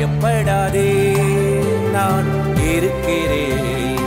பயப்படாதே நான் இருக்கிறேன்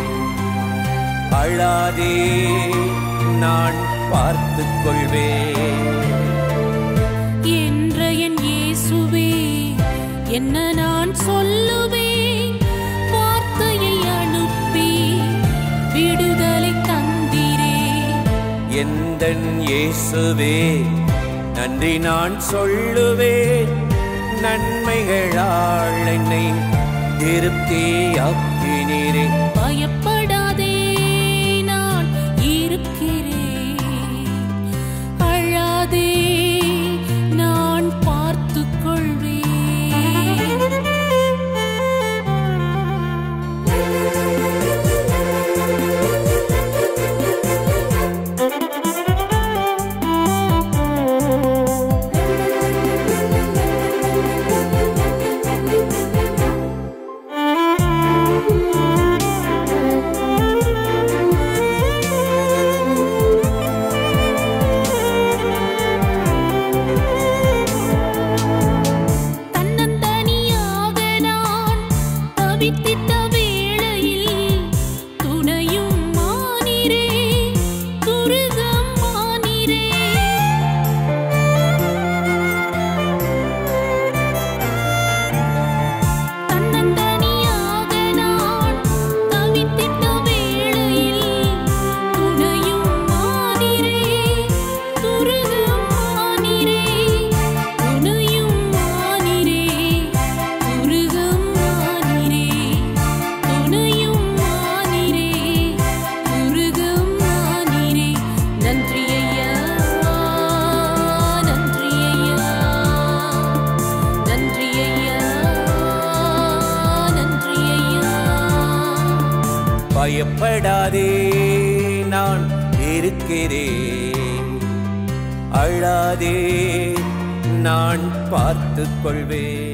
அழாதே நான் பார்த்துக் கொள்வேன் என்ற என் இயேசுவே என்ன நான் சொல்லுவேன் வார்த்தையை அனுப்பி விடுதலை தந்திரே எந்தன் இயேசுவே நன்றி நான் சொல்லுவேன் நன்மைகளால் என்னை திருப்தியாக்கினீரே பயப்படாதே நான் இருக்கிறேன் அழாதே நான் பார்த்துக் தன்னந்தனியாக நான் தவித்திட்ட வேளையில் துணையும் மானிரே துருகம் மானிரே தன்னந்தனியாக நான் தவித்திட்ட வேளையில் துணையும் மானிரே துருகம் மானிரே துணையும் மானிரே துருகம் மானிரே துணையும் மானிரே துருகம் மானிரே நன்றி ஐயா நன்றி ஐயா நன்றி ஐயா நன்றி ஐயா பயப்படாதே நான் இருக்கிறேன் அழாதே நான் பார்த்துக் கொள்வேன்